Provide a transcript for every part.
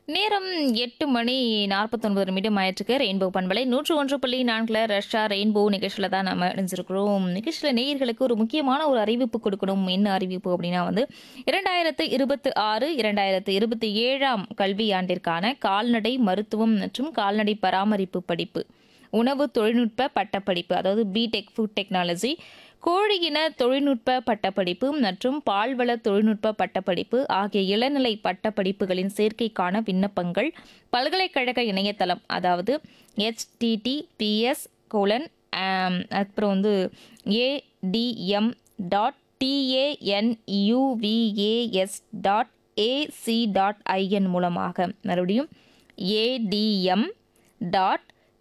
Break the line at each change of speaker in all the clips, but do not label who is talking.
நேரம் எட்டு மணி நாற்பத்தொன்பது நிமிடம் ஆயிற்றுக்கு ரெயின்போ பண்பலை நூற்று ஒன்று புள்ளி நான்கில் ரஷ்யா ரெயின்போ நிகழ்ச்சியில் தான் நம்ம இணைஞ்சிருக்கிறோம் நிகழ்ச்சியில் நேயர்களுக்கு ஒரு முக்கியமான ஒரு அறிவிப்பு கொடுக்கணும் என்ன அறிவிப்பு அப்படின்னா வந்து இரண்டாயிரத்து இருபத்தி ஆறு இரண்டாயிரத்து இருபத்தி ஏழாம் கல்வியாண்டிற்கான கால்நடை மருத்துவம் மற்றும் கால்நடை பராமரிப்பு படிப்பு உணவு தொழில்நுட்ப பட்டப்படிப்பு அதாவது பிடெக் ஃபுட் டெக்னாலஜி கோழியின தொழில்நுட்ப பட்டப்படிப்பு மற்றும் பால்வள தொழில்நுட்ப பட்டப்படிப்பு ஆகிய இளநிலை பட்டப்படிப்புகளின் சேர்க்கைக்கான விண்ணப்பங்கள் பல்கலைக்கழக இணையதளம் அதாவது https கோலன் அப்புறம் வந்து ATM dot TANUVAS dot AC dot IN மூலமாக மறுபடியும் ATM dot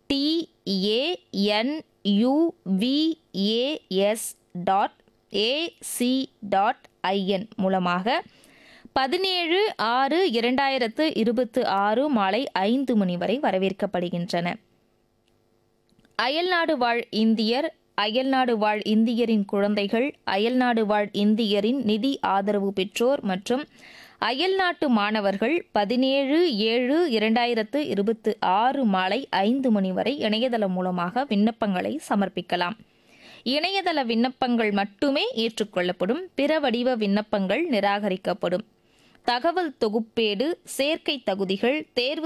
TANUVAS dot AC dot IN மூலமாக பதினேழு ஆறு இரண்டாயிரத்து இருபத்து ஆறு மாலை ஐந்து மணி வரை வரவேற்கப்படுகின்றன அயல்நாடு வாழ் இந்தியர் அயல்நாடு வாழ் இந்தியரின் குழந்தைகள் அயல்நாடு வாழ் இந்தியரின் நிதி ஆதரவு பெற்றோர் மற்றும் அயல்நாட்டு மாணவர்கள் பதினேழு ஏழு இரண்டாயிரத்து இருபத்து ஆறு மாலை ஐந்து மணி வரை இணையதளம் மூலமாக விண்ணப்பங்களை சமர்ப்பிக்கலாம் இணையதள விண்ணப்பங்கள் மட்டுமே ஏற்றுக்கொள்ளப்படும் பிற வடிவ விண்ணப்பங்கள் நிராகரிக்கப்படும் தகவல் தொகுப்பேடு சேர்க்கை தகுதிகள் தேர்வு